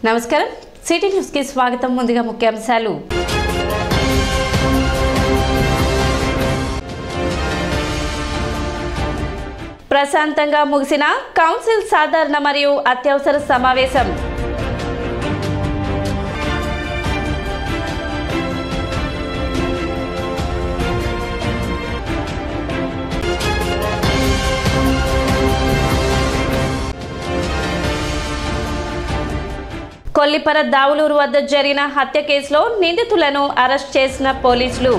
నమస్కారం city news కి స్వాగతం ముందుగా ముఖ్యాంశాలు ప్రశాంతంగా ముగిసిన కౌన్సిల్ సాధారణ మరియు అత్యవసర సమావేశం కొల్లిపర దావులూరు వద్ద జరిగిన హత్య కేసులో నిందితులను అరెస్ట్ చేసిన పోలీసులు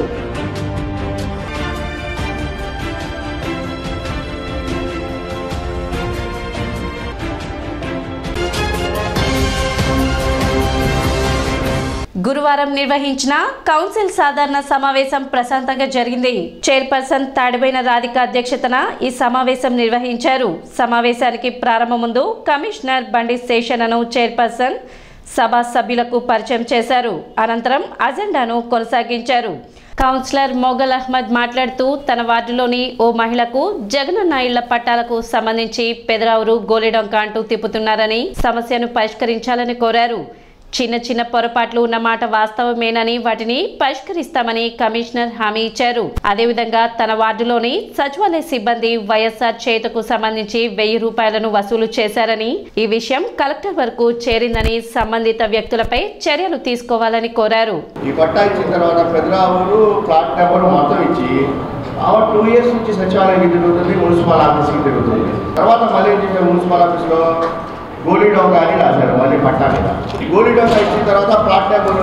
గురువారం నిర్వహించిన కౌన్సిల్ సాధారణ సమావేశం ప్రశాంతంగా జరిగింది చైర్పర్సన్ తాడిబైన రాధిక అధ్యక్షతన ఈ సమావేశం నిర్వహించారు సమావేశానికి ప్రారంభం ముందు కమిషనర్ బండి శేషనను చైర్పర్సన్ సభా సభ్యులకు పరిచయం చేశారు అనంతరం అజెండాను కొనసాగించారు కౌన్సిలర్ మొగల్ అహ్మద్ మాట్లాడుతూ తన వార్డులోని ఓ మహిళకు జగనన్న ఇళ్ల పట్టాలకు సంబంధించి పెదరావురు గోలిడొంక అంటూ తిప్పుతున్నారని సమస్యను పరిష్కరించాలని కోరారు చిన్న చిన్న పొరపాట్లు ఉన్నమాట వాస్తవమేనని వాటిని పరిష్కరిస్తామని కమిషనర్ హామీ ఇచ్చారు అదేవిధంగా తన వార్డులోని సచివాలయ సిబ్బంది వైఎస్ఆర్ చేతుకు సంబంధించి వెయ్యి రూపాయలను వసూలు చేశారని ఈ విషయం కలెక్టర్ వరకు చేరిందని సంబంధిత వ్యక్తులపై చర్యలు తీసుకోవాలని కోరారు ఈ పట్టా ఇచ్చిన తర్వాత పెదరావులు ప్లాట్ నెంబర్ మొత్తం ఇచ్చి ఆవిడ టూ ఇయర్స్ నుంచి సచివాలయానికి తిరుగుతుంది మున్సిపల్ ఆఫీస్కి తిరుగుతుంది తర్వాత మళ్ళీ ఏం చేశారు మున్సిపల్ ఆఫీస్లో గోలీ డొంక అని రాశారు మళ్ళీ పట్టా మీద ఈ గోలీ డొంక ఇచ్చిన తర్వాత ప్లాట్ నెంబర్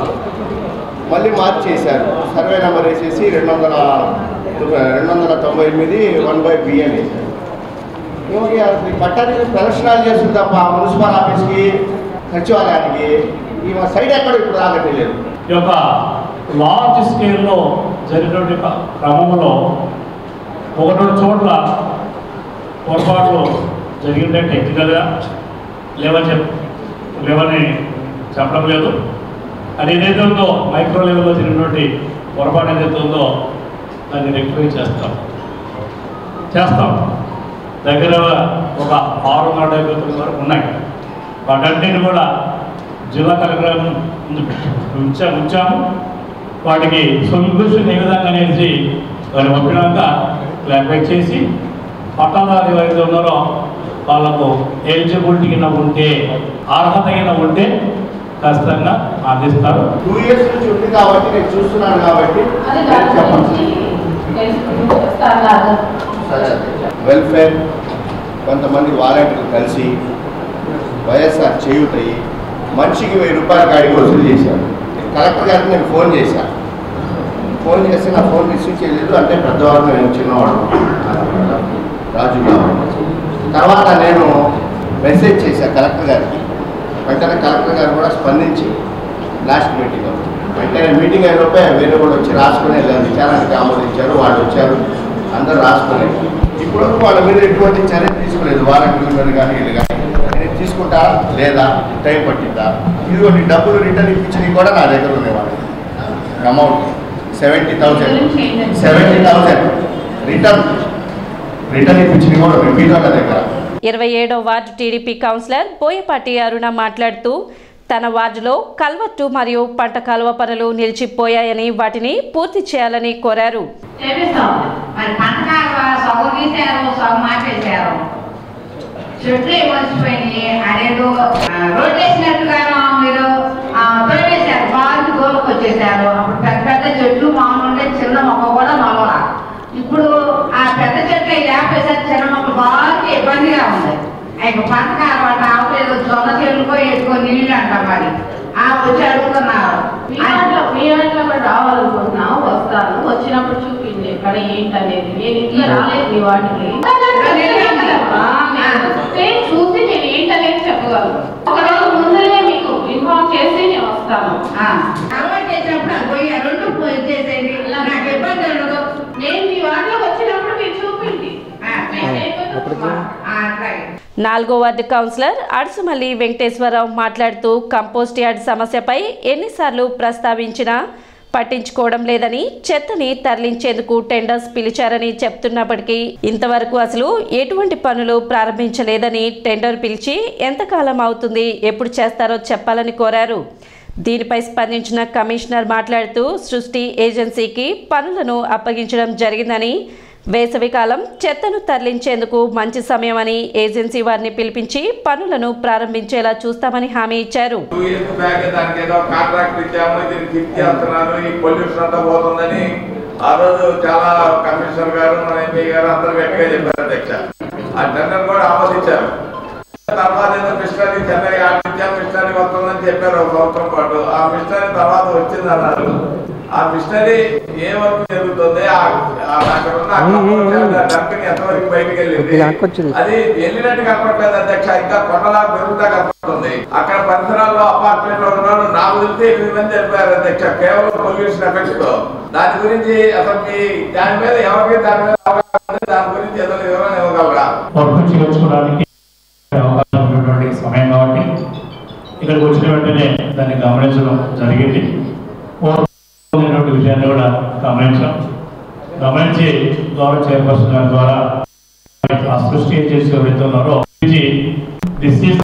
మళ్ళీ మార్చేశారు సర్వే నెంబర్ వేసేసి రెండు వందల రెండు వందల తొంభై ఎనిమిది వన్ బై బి అని వేశారు ఏమిటి అసలు ఈ పట్టానికి ప్రదర్శనలు చేస్తుంది తప్ప మున్సిపల్ ఆఫీస్కి సచివాలయానికి ఈ సైడ్ ఎక్కడ ఇప్పుడు రాగట్లేదు ఈ యొక్క లార్జ్ స్కేల్లో జరిగినటువంటి క- క్రమంలో ఒక రెండు చోట్ల పొరపాట్లు జరిగిందే టెక్నికల్గా లేవని చెప్ లేవని చెప్పడం లేదు అది ఏదైతే ఉందో మైక్రో లెవెల్లో జరిగినటువంటి పొరపాటు ఏదైతే ఉందో దాన్ని రెక్టిఫై చేస్తాం చేస్తాం దగ్గర ఒక ఆరు వందల డెబ్బై తొమ్మిది వరకు ఉన్నాయి వాటన్నిటిని కూడా జిల్లా కలెక్టర్ ముందు ఉంచా ఉంచాము వాటికి సొల్యూషన్ ఏ విధంగా అనేసి వారిని పంపినాక క్లారిఫై చేసి పట్టాదారు ఎవరైతే ఉన్నారో వాళ్ళకు ఎలిజిబిలిటీ కింద ఉంటే అర్హత కింద ఉంటే ఖచ్చితంగా అందిస్తారు టూ ఇయర్స్ నుంచి ఉంది కాబట్టి నేను చూస్తున్నాను కాబట్టి అది నేను దాని చెప్పను గురించి తెలుసుకుని చెప్తాను సరే వెల్ఫేర్ కొంతమంది వాలంటీర్లు కలిసి వైఎస్ఆర్ చేయుతాయి మనిషికి వెయ్యి రూపాయల కాడికి వసూలు చేశారు కలెక్టర్ గారికి నేను ఫోన్ చేశాను ఫోన్ చేసి నా ఫోన్ రిసీవ్ చేయలేదు అంటే పెద్దవాడు నేను చిన్నవాడు రాజు బాబు తర్వాత నేను మెసేజ్ చేశాను కలెక్టర్ గారికి వెంటనే కలెక్టర్ గారు కూడా స్పందించి లాస్ట్ మీటింగ్ వెంటనే మీటింగ్ అయిన లోపే వేరే కూడా వచ్చి రాసుకుని వెళ్ళారు విచారానికి ఆమోదించారు వాళ్ళు వచ్చారు అందరూ రాసుకుని ఇప్పుడు వాళ్ళ మీద ఎటువంటి చర్య తీసుకోలేదు వారంటీల మీద కానీ వీళ్ళు కానీ నేను తీసుకుంటారా లేదా టైం పట్టిందా ఇదిగోండి డబ్బులు రిటర్న్ ఇప్పించినవి కూడా నా దగ్గర ఉన్నాయి వాళ్ళకి amount seventy thousand seventy thousand return return ఇప్పించినవి కూడా ఉన్నాయి మీ వాళ్ళ దగ్గర ఇరవై ఏడో ward TDP councillor Boyapati Aruna మాట్లాడుతూ తన వార్డులో కల్వట్టు మరియు పంట కాలువ పనులు నిలిచిపోయాయని వాటిని పూర్తి చేయాలని కోరారు చేపిస్తాం మరి పంటకాల సగం తీశారు సగం మాపేశారు చెట్లు ఏమొచ్చిపోయినాయి అదేదో ఆ, రోడ్డు వేసినట్టుగాను మీరు ఆ, తొలివేశారు బాగా దూరకు వచ్చేసారు అప్పుడు పెద్ద పెద్ద చెట్లు మామూలు ఉండే చిన్న మొక్క కూడా నలవరా ఇప్పుడు ఆ పెద్ద చెట్లు లేపేసారు చిన్న మొక్కలు బాగా ఇబ్బందిగా ఉంది ఇక పంటకాల పంట ఆపలేదు జొన్న చెట్లుకో ఎట్టుకో నీళ్ళు అంటాం మరి ఆ వచ్చి అడుగుతున్నారు మీ దాంట్లో మీ దాంట్లో కూడా రావాలనుకుంటున్నాం వస్తాను వచ్చినప్పుడు చూపించండి ఇక్కడ ఏంటనేది నేను ఇంకా రాలేదు మీ వాటికి ఆ, నేను వస్తే చూసి నేను ఏంటనేది చెప్పగలను ఒక రోజు ముందునే మీకు ఇన్ఫార్మ్ చేసి నేను వస్తాను ఆ, అలవాటు చేసినప్పుడు అది పోయి ఆ రెండు పోయి చేసేది నాకు ఇబ్బంది ఉండదు నేను మీ వాటిలో వచ్చినప్పుడు మీరు చూపిండి ఆ, ఆ, అట్లాగే నాలుగో వార్డు కౌన్సిలర్ అడుసుమల్లి వెంకటేశ్వరరావు మాట్లాడుతూ కంపోస్ట్ యార్డ్ సమస్యపై ఎన్నిసార్లు ప్రస్తావించినా పట్టించుకోవడం లేదని చెత్తని తరలించేందుకు టెండర్స్ పిలిచారని చెప్తున్నప్పటికీ ఇంతవరకు అసలు ఎటువంటి పనులు ప్రారంభించలేదని టెండర్ పిలిచి ఎంతకాలం అవుతుంది ఎప్పుడు చేస్తారో చెప్పాలని కోరారు దీనిపై స్పందించిన కమిషనర్ మాట్లాడుతూ సృష్టి ఏజెన్సీకి పనులను అప్పగించడం జరిగిందని వేసవికాలం చెత్తను తరలించేందుకు మంచి సమయమని ఏజెన్సీ వారిని పిలిపించి పనులను ప్రారంభించేలా చూస్తామని హామీ ఇచ్చారు టూ ఇయర్స్ బ్యాక్ దానికి ఏదో కాంట్రాక్ట్ ఇచ్చాము దీన్ని ఫిక్స్ చేస్తున్నారు ఈ పొల్యూషన్ అంతా పోతుందని ఆ రోజు చాలా కమిషనర్ గారు మన ఎంపీ గారు అందరూ గట్టిగా చెప్పారు అధ్యక్ష ఆ టెండర్ కూడా ఆమోదించారు తర్వాత ఏదో మిషనరీ చెన్నై ఆడించాం మిషనరీ వస్తుందని చెప్పారు ఒక సంవత్సరం పాటు ఆ మిషనరీ తర్వాత వచ్చింది అన్నారు ఆ మిషనరీ ఏ వర్క్ జరుగుతుంది ఆ- ఆ అక్కడ ఉన్న ఆ కంపెనీ ఎంతవరకు బయటికి వెళ్ళింది అది వెళ్ళినట్టు కనపడలేదు అధ్యక్ష ఇంకా కొండలా పెరుగుతా కనపడుతుంది అక్కడ పరిసరాల్లో అపార్ట్మెంట్ లో ఉన్నాడు నాకు తెలిసి ఎనిమిది మంది చనిపోయారు అధ్యక్ష కేవలం పొల్యూషన్ ఎఫెక్ట్ తో దాని గురించి అసలు మీ దాని మీద ఎవరికి దాని మీద అవగాహన ఉంది? దాని గురించి ఏదో వివరణ ఇవ్వగలరా వర్క్ చేయించుకోవడానికి అవకాశం ఉన్నటువంటి సమయం కాబట్టి ఇక్కడికి వచ్చిన వెంటనే దాన్ని గమనించడం జరిగింది ఉన్నటువంటి విషయాన్ని కూడా గమనించాం గమనించి గౌరవ చైర్పర్సన్ గారి ద్వారా ఆ సృష్టి చేసి ఎవరైతే ఉన్నారో దిస్ ఈస్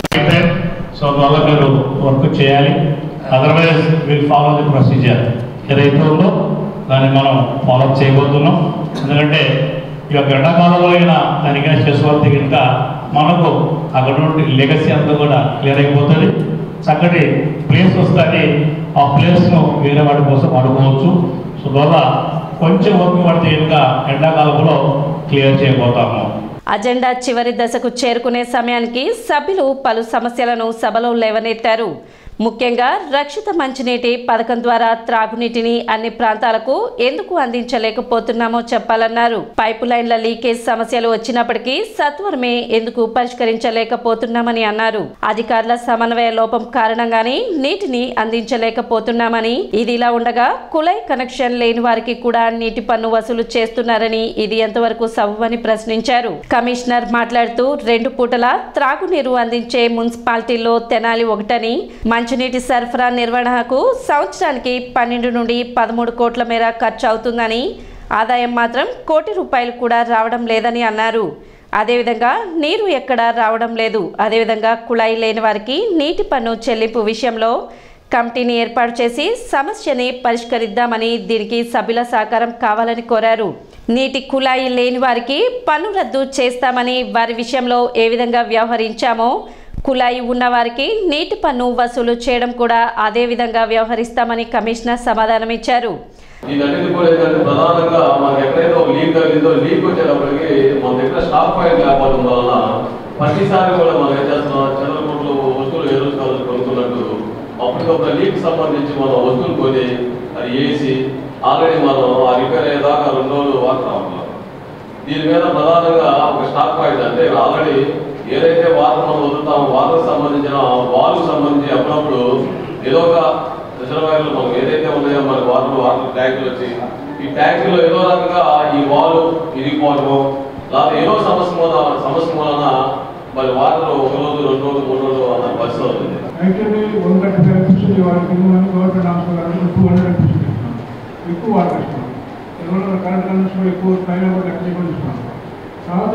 సో వల్ల మీరు వర్క్ చేయాలి otherwise will follow the procedure ఏదైతే ఉందో దాన్ని మనం ఫాలో చేయబోతున్నాం ఎందుకంటే ఈ యొక్క ఎండాకాలంలో అయినా దానికైనా చేసుకోవాలి కనుక మనకు అక్కడ నుండి లెగసీ అంతా కూడా క్లియర్ అయిపోతుంది చక్కటి ప్లేస్ వస్తుంది ఆ ప్లేస్ను వేరే వాటి కోసం వాడుకోవచ్చు సో ద్వారా కొంచెం వర్క్ పడితే కనుక ఎండాకాలంలో క్లియర్ చేయబోతాము అజెండా చివరి దశకు చేరుకునే సమయానికి సభ్యులు పలు సమస్యలను సభలో లేవనెత్తారు ముఖ్యంగా రక్షిత మంచినీటి పథకం ద్వారా త్రాగునీటిని అన్ని ప్రాంతాలకు ఎందుకు అందించలేకపోతున్నామో చెప్పాలన్నారు పైపు లైన్ల లీకేజ్ సమస్యలు వచ్చినప్పటికీ సత్వరమే ఎందుకు పరిష్కరించలేకపోతున్నామని అన్నారు అధికారుల సమన్వయ లోపం కారణంగానే నీటిని అందించలేకపోతున్నామని ఇది ఇలా ఉండగా కుళాయి కనెక్షన్ లేని వారికి కూడా నీటి పన్ను వసూలు చేస్తున్నారని ఇది ఎంతవరకు సబబని ప్రశ్నించారు కమిషనర్ మాట్లాడుతూ రెండు పూటల త్రాగునీరు అందించే మున్సిపాలిటీల్లో తెనాలి ఒకటని మంచినీటి సరఫరా నిర్వహణకు సంవత్సరానికి పన్నెండు నుండి పదమూడు కోట్ల మేర ఖర్చు అవుతుందని ఆదాయం మాత్రం కోటి రూపాయలు కూడా రావడం లేదని అన్నారు అదేవిధంగా నీరు ఎక్కడా రావడం లేదు అదేవిధంగా కుళాయి లేని వారికి నీటి పన్ను చెల్లింపు విషయంలో కమిటీని ఏర్పాటు చేసి సమస్యని పరిష్కరిద్దామని దీనికి సభ్యుల సహకారం కావాలని కోరారు నీటి కుళాయి లేని వారికి పన్ను రద్దు చేస్తామని వారి విషయంలో ఏ విధంగా వ్యవహరించామో కుళాయి ఉన్న వారికి నీటి పన్ను వసూలు చేయడం కూడా అదే విధంగా వ్యవహరిస్తామని కమిషనర్ సమాధానం ఇచ్చారు ఇదన్నిటి కూడా ఏంటంటే ప్రధానంగా మనకి ఎక్కడైతే ఒక లీక్ తగ్గిందో లీక్ వచ్చేటప్పటికి మన దగ్గర స్టాక్ పాయింట్ లేకపోవడం వలన ప్రతిసారి కూడా మనం ఏం చేస్తున్నాం చంద్రపూర్లో వస్తువులు ఏ రోజు కాదు కొనుక్కున్నట్టు అప్పటికప్పుడు లీక్ సంబంధించి మనం వస్తువులు కొని అది వేసి ఆల్రెడీ మనం ఆ రిపేర్ అయ్యేదాకా రెండు రోజులు వాడుతూ ఉన్నాం దీని మీద ప్రధానంగా ఒక స్టాక్ పాయింట్ అంటే ఆల్రెడీ ఏదైతే వాటర్ మనం వదులుతామో వాటర్ సంబంధించిన వాల్కు సంబంధించి అప్పుడప్పుడు ఏదో ఒక రిజర్వాయర్లు మనం ఏదైతే ఉన్నాయో మన వాటర్ వాటర్ ట్యాంకులు వచ్చి ఈ ట్యాంకులో ఏదో రకంగా ఈ వాల్ ఇరిగిపోవడము లేదా ఏదో సమస్య మూల సమస్య మూలన మరి వాటర్ ఒక రోజు రెండు రోజులు మూడు రోజులు అన్న పరిస్థితి అవుతుంది actually one thirty five electricity వాళ్ళకి మనం government hospital two hundred electricity ఇస్తున్నాం ఎక్కువ వాటర్ ఇస్తున్నాం ఎందువల్ల కరెంట్ కనెక్షన్ ఎక్కువ పైన కూడా ఎలక్ట్రిసిటీ కూడా ఇస్తున్నాం కాబట్టి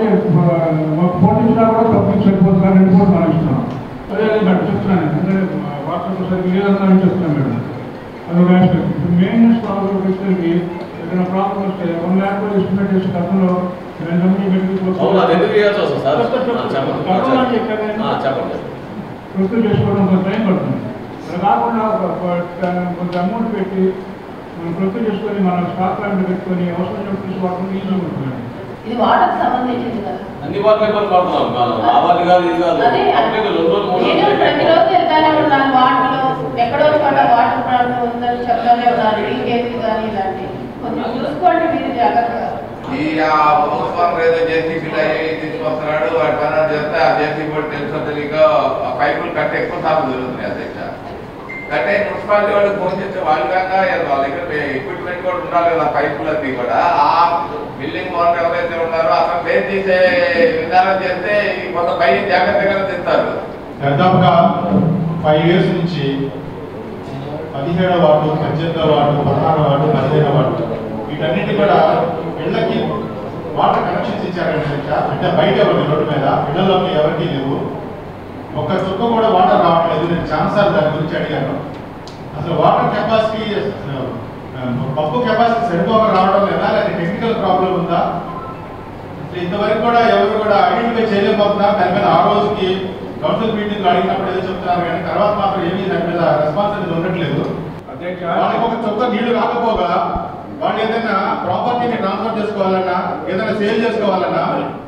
మాకు ఫోన్ ఇచ్చినా కూడా పబ్లిక్ సరిపోతుంది కానీ రెండు ఫోన్ మనం ఇస్తున్నాం అదే అదే మేడం చెప్తున్నాను ఎందుకంటే వాటర్ సరిగ్గా లేదన్నా చెప్తున్నాను మేడం అదొక ఆస్పెక్ట్ ఇప్పుడు మెయింటెనెన్స్ ప్రాబ్లం వచ్చేసరికి ఏదైనా ప్రాబ్లం వస్తే వన్ ల్యాక్ కూడా ఎస్టిమేట్ చేసే గతంలో నేను కంపెనీ అవును అది ఎందుకు చేయాల్సి వస్తుంది సార్ చెప్తాను, ఆ, చెప్తాను. చెప్పండి కరోనా ఆ, చెప్పాను చెప్పండి నేను. ఆ, చెప్పండి గుర్తు చేసుకోవడం కొంత టైం పడుతుంది అది కాకుండా ఒక- ఒక కొంత అమౌంట్ పెట్టి మనం గుర్తు చేసుకొని మన స్టాక్ ప్లాంట్ పెట్టుకొని అవసరం తీసుకోవడం ఈజీ ఉంటుంది ఇది వాటర్కి సంబంధించింది కదా అన్ని వాటిలో ఇబ్బంది పడుతున్నాం కాదు ఆ వాటి కాదు ఇది కాదు అదే అప్పటికి రెండు రోజులు మూడు నేను రోజులు ప్రతిరోజు వెళ్తానే ఉన్నాను వాటిలో ఎక్కడో చోట వాటర్ ప్రాబ్లం ఉందని చెప్తానే ఉన్నాను లీకేజ్ కానీ ఇలాంటి కొంచెం చూసుకోండి మీరు జాగ్రత్తగా ఈ ఆ మున్సిపల్ ఏదో జేసీబీ తీసుకొస్తున్నాడు వాటి పని చేస్తే ఆ జేసీబీ కూడా తెలుసో తెలియక ఆ పైపులు కట్టే ఎక్కువ సార్లు జరుగుతున్నాయి అధ్యక్ష కట్టే మున్సిపాలిటీ వాళ్ళకి ఫోన్ చేస్తే వాళ్ళు కాక వాళ్ళ దగ్గర ఎక్విప్మెంట్ కూడా ఉండాలి కదా పైపులన్నీ కూడా ఆ బిల్డింగ్ ఓనర్ ఎవరైతే ఉన్నారో అసలు పేరు తీసే విధానం చేస్తే ఈ కొంత పై జాగ్రత్తగా తీస్తారు దాదాపుగా ఫైవ్ ఇయర్స్ నుంచి పదిహేడో వార్డు పద్దెనిమిదో వార్డు పదహారో వార్డు పదిహేనో వార్డు వీటన్నిటి కూడా ఇళ్ళకి వాటర్ కనెక్షన్స్ ఇచ్చారండి ఇంకా అంటే బయట ఎవరికి రోడ్డు మీద ఇళ్లలోకి ఎవరికీ లేవు ఒక్క చుక్క కూడా వాటర్ రావట్లేదు నేను చాలాసార్లు దాని గురించి అడిగాను అసలు వాటర్ కెపాసిటీ అసలు ఆ, పప్పు కెపాసిటీ సరిపోక రావడం లేదా లేదా టెక్నికల్ ప్రాబ్లం ఉందా అసలు ఇంతవరకు కూడా ఎవరు కూడా ఐడెంటిఫై చేయలేకపోతున్నారు దాని మీద ఆ రోజుకి కౌన్సిల్ మీటింగ్ అడిగినప్పుడు ఏదో చెప్తున్నారు కానీ తర్వాత మాత్రం ఏమీ దాని మీద రెస్పాన్స్ అనేది ఉండట్లేదు వాళ్ళకి ఒక చొక్క నీళ్లు రాకపోగా వాళ్ళు ఏదైనా ప్రాపర్టీని ట్రాన్స్ఫర్ చేసుకోవాలన్నా ఏదైనా సేల్ చేసుకోవాలన్నా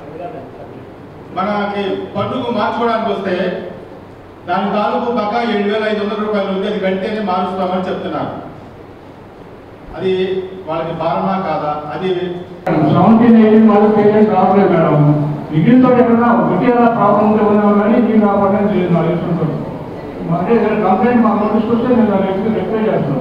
మనకి పన్నుకు మార్చుకోవడానికి వస్తే దాని తాలూకు పక్క ఏడు వేల ఐదు వందల రూపాయలు ఉంది అది కడితేనే మారుస్తామని చెప్తున్నారు అది వాళ్ళకి భారమా కాదా అది సెవెంటీన్ ఎయిటీన్ వాళ్ళు పేరెంట్స్ రావట్లేదు మేడం మిగిలిన ఎక్కడన్నా ఒకటి అలా ప్రాబ్లం ఏమన్నా కానీ నేను రావడం లేదు నా ఇష్టంతో అంటే కంప్లైంట్ మా నోటీస్కి వస్తే నేను దాన్ని రిప్లై చేస్తాను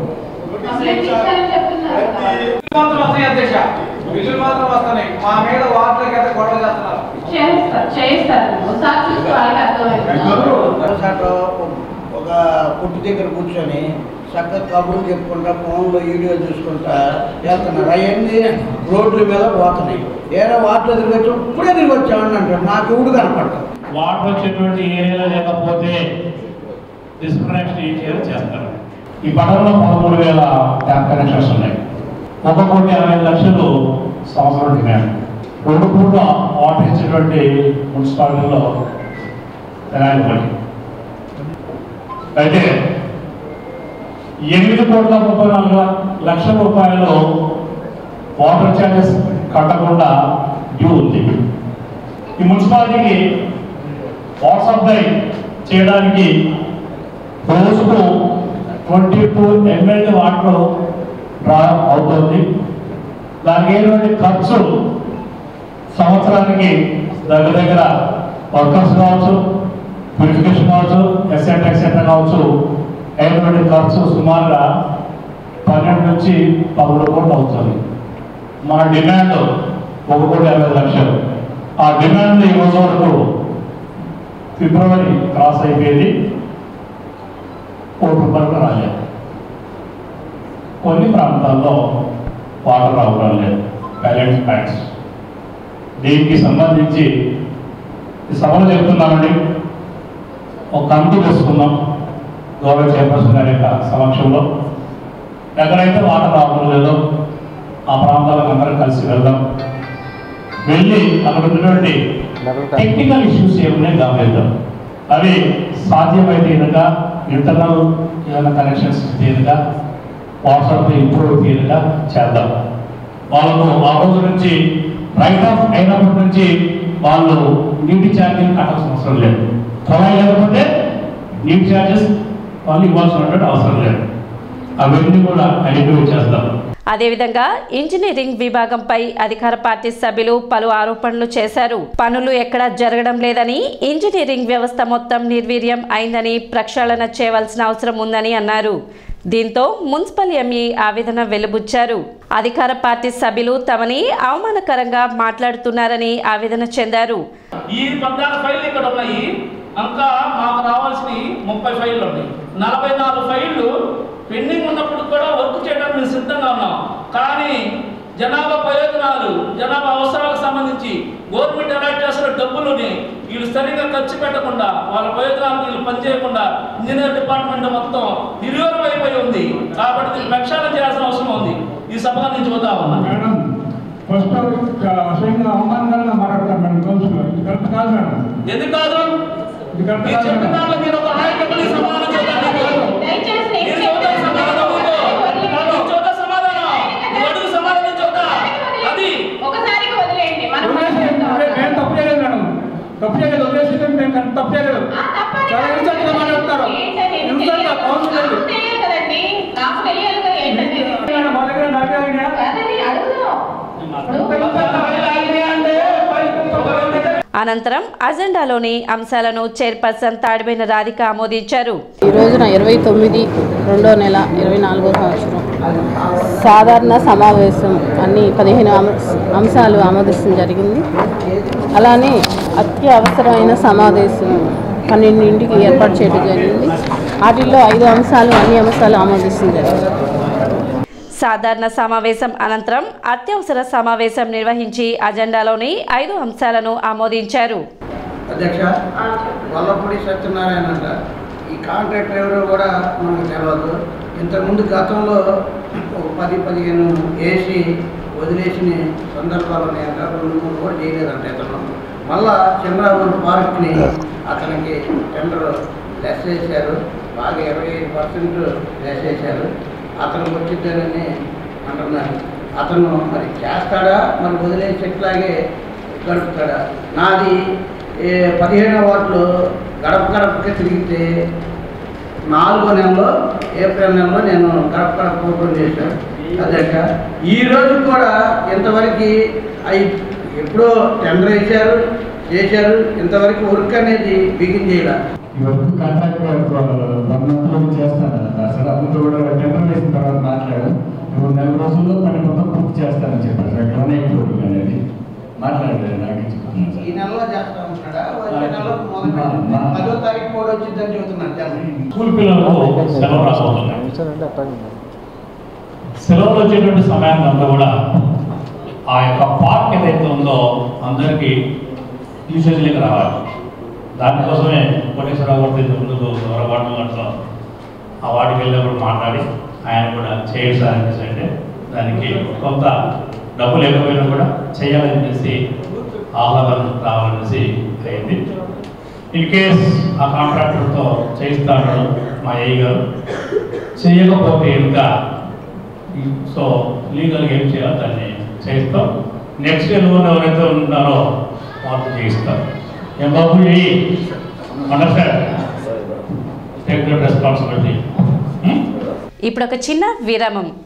మాత్రం వస్తాయి అధ్యక్ష బిల్లులు మాత్రం వస్తున్నాయి మా మీద వాటర్ అయితే గొడవ చేస్తున్నారు చేస్తారు చేస్తారు ఒకసారి చూసి వాళ్ళకి అర్థమైంది మరోసారి ఒక పుట్టి దగ్గర కూర్చొని చక్కగా కబుర్లు చెప్పుకుంటా ఫోన్లో వీడియో చూసుకుంటా వెళ్తున్నారు అవన్నీ రోడ్ల మీద పోతున్నాయి ఏదో వాటిలో తిరిగి వచ్చి ఇప్పుడే తిరిగి వచ్చామని అంటారు నాకు ఇవుడు కనపడతారు వాటర్ వచ్చేటువంటి ఏరియాలో లేకపోతే డిస్కనెక్షన్ ఏం చేయాలో చేస్తారు ఈ పట్టణంలో పదమూడు వేల ట్యాప్ కనెక్షన్స్ ఉన్నాయి ఒక కోటి అరవై లక్షలు సంవత్సరం డిమాండ్ రెండు పూట వాటర్ ఇచ్చేటువంటి మున్సిపాలిటీలో తెనాలి ఒకటి అయితే ఎనిమిది కోట్ల ముప్పై నాలుగు లక్షల రూపాయలు వాటర్ ఛార్జెస్ కట్టకుండా డ్యూ ఉంది ఈ మున్సిపాలిటీకి వాటర్ సప్లై చేయడానికి రోజుకు twenty two ML water draw అవుతుంది దానికి అయినటువంటి ఖర్చు సంవత్సరానికి దగ్గర దగ్గర వర్కర్స్ కావచ్చు ప్యూరిఫికేషన్ కావచ్చు ఎక్సెట్రా ఎక్సెట్రా కావచ్చు అయినటువంటి ఖర్చు సుమారుగా పన్నెండు నుంచి పదమూడు కోట్లు అవుతుంది మన డిమాండ్ ఒక కోటి యాభై లక్షలు ఆ డిమాండ్ ఈ రోజు వరకు ఫిబ్రవరి క్రాస్ అయిపోయింది కోటి రూపాయలు కూడా రాలేదు కొన్ని ప్రాంతాల్లో వాటర్ రావడం లేదు బ్యాలెన్స్ ప్యాక్స్ దీనికి సంబంధించి ఈ సభలో చెప్తున్నామండి ఒక కమిటీ వేసుకుందాం గౌరవ చైర్పర్సన్ గారి యొక్క సమక్షంలో ఎక్కడైతే వాటర్ రావడం లేదో ఆ ప్రాంతాలకు అందరం కలిసి వెళ్దాం వెళ్ళి అక్కడ ఉన్నటువంటి టెక్నికల్ ఇష్యూస్ ఏమున్నాయి గమనిద్దాం అవి సాధ్యమైతే కనుక ఇంటర్నల్ ఏమైనా కనెక్షన్స్ ఇస్తే కనుక వాట్సాప్ ఇంప్రూవ్ అయితే కనుక చేద్దాం వాళ్ళకు ఆ రోజు నుంచి రైట్ ఆఫ్ అయినప్పటి నుంచి వాళ్ళు నీటి ఛార్జీలు కట్టాల్సిన అవసరం లేదు ప్రొవైడ్ లేకపోతే నీటి ఛార్జెస్ వాళ్ళు ఇవ్వాల్సినటువంటి అవసరం లేదు అవన్నీ కూడా ఐడెంటిఫై చేస్తాం అదేవిధంగా ఇంజనీరింగ్ విభాగంపై అధికార పార్టీ సభ్యులు పలు ఆరోపణలు చేశారు పనులు ఎక్కడా జరగడం లేదని ఇంజనీరింగ్ వ్యవస్థ మొత్తం నిర్వీర్యం అయిందని ప్రక్షాళన చేయవలసిన అవసరం ఉందని అన్నారు దీంతో మున్సిపల్ ఎంఈ ఆవేదన వెలుబుచ్చారు అధికార పార్టీ సభ్యులు తమని అవమానకరంగా మాట్లాడుతున్నారని ఆవేదన చెందారు ఈ పద్నాలుగు ఫైళ్ళు ఇక్కడ ఉన్నాయి ఇంకా మాకు రావాల్సినవి ముప్పై ఫైళ్ళు ఉన్నాయి నలభై నాలుగు ఫైళ్ళు పెండింగ్ ఉన్నప్పుడు కూడా వర్క్ చేయడానికి మేము సిద్ధంగా ఉన్నాం కానీ జనాభా ప్రయోజనాలు జనాభా అవసరాలకు సంబంధించి గవర్నమెంట్ అలాట్ చేసిన డబ్బులని వీళ్ళు సరిగా ఖర్చు పెట్టకుండా వాళ్ళ ప్రయోజనాలకు వీళ్ళు పనిచేయకుండా ఇంజనీర్ డిపార్ట్మెంట్ మొత్తం నిర్వీర్యం అయిపోయి ఉంది కాబట్టి దీన్ని ప్రక్షాళన చేయాల్సిన అవసరం ఉంది ఈ సభ నుంచి చూద్దా ఉన్నా మేడం ఫస్ట్ అసహ్యంగా అవమానంగా మాట్లాడతాను మేడం కౌన్సిల్ ఇది కరెక్ట్ కాదు మేడం ఎందుకు కాదు ఇది కరెక్ట్ మీరు కాదు చెప్పిన మేడం. దాంట్లో మీరు ఒక నాయకుడిని సమాధానం చెప్పండి దయచేసి నేను మీరు చూద్దాం సమాధానం మీకు. మీరు చూద్దాం సమాధానం. నువ్వు అడుగు సమాధానం చూద్దాం. అది ఒకసారికి వదిలేయండి మనం వదిలేసి నేను- నేను తప్పు చేయలేదు మేడం తప్పు చేయలేదు వదిలేసి నేను కరెక్ట్ తప్పు చేయలేదు చాలా ఇన్సల్ట్ గా మాట్లాడతారు ఇన్సల్ట్ గా కౌన్సిల్ నాకు తెలియదు కదండి నాకు తెలియాలి కదా ఏంటనేది మేడం మా దగ్గర నాకే ఐడియా కాదండి అడుగుదాం అనంతరం అజెండాలోని అంశాలను చైర్పర్సన్ తాడిబైన రాధిక ఆమోదించారు ఈ రోజున ఇరవై తొమ్మిది రెండో నెల ఇరవై నాలుగో సంవత్సరం సాధారణ సమావేశం అన్ని పదిహేను అంశ- అంశాలు ఆమోదించడం జరిగింది అలానే అత్యవసరమైన సమావేశం పన్నెండింటికి ఏర్పాటు చేయడం జరిగింది వాటిల్లో ఐదు అంశాలు అన్ని అంశాలు ఆమోదిస్తుంది జరిగింది సాధారణ సమావేశం అనంతరం అత్యవసర సమావేశం నిర్వహించి అజెండాలోని ఐదు అంశాలను ఆమోదించారు అధ్యక్ష వల్లపూడి సత్యనారాయణ అంట ఈ కాంట్రాక్టర్ ఎవరో కూడా మనకు తెలియదు ఇంతకుముందు గతంలో ఒక పది పదిహేను వేసి వదిలేసిన సందర్భాలు ఉన్నాయంట రెండు మూడు కూడా చేయలేదంట ఇతను మళ్ళా చంద్రబాబు పార్క్ని అతనికి టెండర్ లెస్ చేశారు బాగా ఇరవై ఐదు పర్సెంట్ లెస్ చేశారు అతను వచ్చిద్దానని అంటున్నారు అతను మరి చేస్తాడా మరి వదిలేసి ఎట్లాగే గడుపుతాడా నాది ఏ పదిహేనవ వార్డులో గడప గడపకి తిరిగితే నాలుగో నెలలో ఏప్రిల్ నెలలో నేను గడప గడప ఓపెన్ చేశాను అధ్యక్ష ఈ రోజు కూడా ఇంతవరకు అవి ఎప్పుడో టెండర్ వేశారు చేశారు ఇంతవరకు వర్క్ అనేది బిగిన్ చేయాలి ఈ వర్క్ కాంట్రాక్ట్ వర్క్ వన్ మంత్లో చేస్తాను అసలు అప్పుడు కూడా టెండర్ వేసిన తర్వాత మాట్లాడు ఇప్పుడు నెల రోజుల్లో పని మొత్తం పూర్తి చేస్తానని చెప్పారు సార్ గ్రానైట్ ఫ్లోరింగ్ అనేది మాట్లాడలేదు నాకు చెప్తున్నాను సార్ ఈ నెలలో చేస్తా ఉంటున్నాడా వచ్చే నెలలో మొదలు పదో తారీఖు కూడా వచ్చిందని చెబుతున్నాడు జనం స్కూల్ పిల్లలకు సెలవు రాబోతున్నాయి సెలవులు వచ్చేటువంటి సమయాన్ని అంతా కూడా ఆ యొక్క పార్క్ ఏదైతే ఉందో అందరికీ యూసేజ్లోకి రావాలి దానికోసమే కోటేశ్వరరావు గారి ముందుకు దూరపాటు అట్లా ఆ వాటికి వెళ్ళినప్పుడు మాట్లాడి ఆయన కూడా చేయండి సార్ అనేసి అంటే దానికి కొంత డబ్బు లేకపోయినా కూడా చేయాలని చెప్పేసి ఆహ్లాదం రావాలనేసి అయింది ఇన్ కేస్ ఆ కాంట్రాక్టర్తో చేయిస్తాడు మా అయ్య గారు చేయకపోతే ఇంకా సో లీగల్గా ఏం చేయాలో దాన్ని చేయిస్తాం నెక్స్ట్ ఇయర్ లోన్ ఎవరైతే ఉన్నారో వాళ్ళతో చేయిస్తాం ఏం బాబు చెయ్యి అండర్స్టాండ్ టేక్ ద రెస్పాన్సిబిలిటీ ఇప్పుడు ఒక చిన్న విరామం